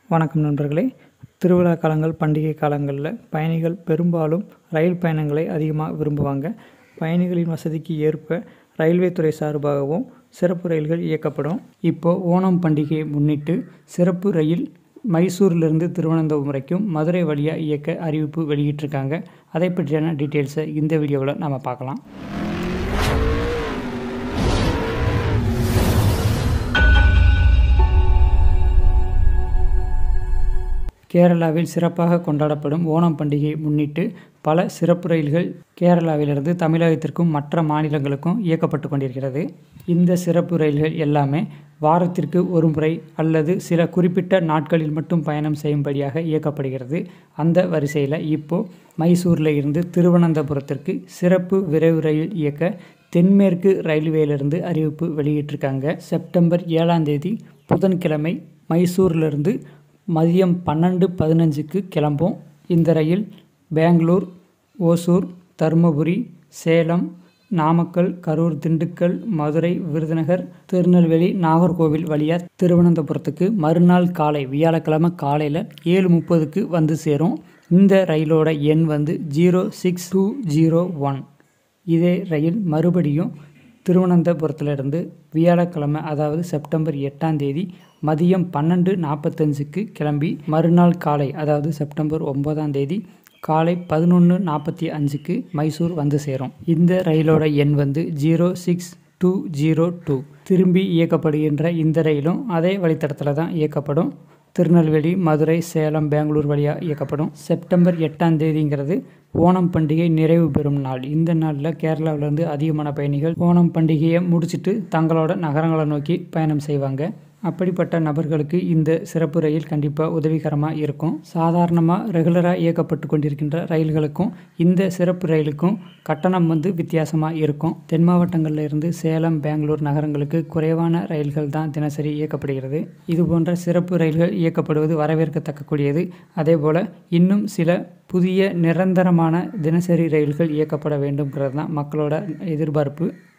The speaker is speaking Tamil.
வணக்கம் நண்பர்களே திருவிழா காலங்கள் பண்டிகை காலங்களில் பயணிகள் பெரும்பாலும் ரயில் பயணங்களை அதிகமாக விரும்புவாங்க பயணிகளின் வசதிக்கு ஏற்ப ரயில்வே துறை சார்பாகவும் சிறப்பு ரயில்கள் இயக்கப்படும் இப்போது ஓணம் பண்டிகையை முன்னிட்டு சிறப்பு ரயில் மைசூரிலிருந்து திருவனந்தபுரம் வரைக்கும் மதுரை வழியாக இயக்க அறிவிப்பு வெளியிட்டிருக்காங்க அதை பற்றியான டீட்டெயில்ஸை இந்த வீடியோவில் நம்ம பார்க்கலாம் கேரளாவில் சிறப்பாக கொண்டாடப்படும் ஓணம் பண்டிகையை முன்னிட்டு பல சிறப்பு ரயில்கள் கேரளாவிலிருந்து தமிழகத்திற்கும் மற்ற மாநிலங்களுக்கும் இயக்கப்பட்டு கொண்டிருக்கிறது இந்த சிறப்பு ரயில்கள் எல்லாமே வாரத்திற்கு ஒரு முறை அல்லது சில குறிப்பிட்ட நாட்களில் மட்டும் பயணம் செய்யும்படியாக இயக்கப்படுகிறது அந்த வரிசையில் இப்போது மைசூரில் இருந்து திருவனந்தபுரத்திற்கு சிறப்பு விரைவு ரயில் இயக்க தென்மேற்கு ரயில்வேலிருந்து அறிவிப்பு வெளியிட்டிருக்காங்க செப்டம்பர் ஏழாம் தேதி புதன்கிழமை மைசூரிலிருந்து மதியம் பன்னெண்டு பதினஞ்சுக்கு கிளம்பும் இந்த ரயில் பெங்களூர் ஓசூர் தருமபுரி சேலம் நாமக்கல் கரூர் திண்டுக்கல் மதுரை விருதுநகர் திருநெல்வேலி நாகர்கோவில் வழியாக திருவனந்தபுரத்துக்கு மறுநாள் காலை வியாழக்கிழமை காலையில் ஏழு முப்பதுக்கு வந்து சேரும் இந்த ரயிலோட எண் வந்து zero six two zero one இதே ரயில் மறுபடியும் திருவனந்தபுரத்திலிருந்து வியாழக்கிழமை அதாவது செப்டம்பர் எட்டாம் தேதி மதியம் பன்னெண்டு நாற்பத்தஞ்சுக்கு கிளம்பி மறுநாள் காலை அதாவது செப்டம்பர் ஒன்பதாம் தேதி காலை பதினொன்று நாற்பத்தி அஞ்சுக்கு மைசூர் வந்து சேரும் இந்த ரயிலோட எண் வந்து zero six two zero two திரும்பி இயக்கப்படுகின்ற இந்த ரயிலும் அதே வழித்தடத்தில் தான் இயக்கப்படும் திருநெல்வேலி மதுரை சேலம் பெங்களூர் வழியாக இயக்கப்படும் செப்டம்பர் எட்டாம் தேதிங்கிறது ஓணம் பண்டிகை நிறைவு பெறும் நாள் இந்த நாளில் கேரளாவிலேருந்து அதிகமான பயணிகள் ஓணம் பண்டிகையை முடிச்சுட்டு தங்களோட நகரங்களை நோக்கி பயணம் செய்வாங்க அப்படிப்பட்ட நபர்களுக்கு இந்த சிறப்பு ரயில் கண்டிப்பாக உதவிகரமாக இருக்கும் சாதாரணமாக ரெகுலராக இயக்கப்பட்டு கொண்டிருக்கின்ற ரயில்களுக்கும் இந்த சிறப்பு ரயிலுக்கும் கட்டணம் வந்து வித்தியாசமாக இருக்கும் தென் மாவட்டங்களில் இருந்து சேலம் பெங்களூர் நகரங்களுக்கு குறைவான ரயில்கள் தான் தினசரி இயக்கப்படுகிறது இது போன்ற சிறப்பு ரயில்கள் இயக்கப்படுவது வரவேற்கத்தக்கக்கூடியது அதே போல் இன்னும் சில புதிய நிரந்தரமான தினசரி ரயில்கள் இயக்கப்பட வேண்டும்ங்கிறது தான் மக்களோட எதிர்பார்ப்பு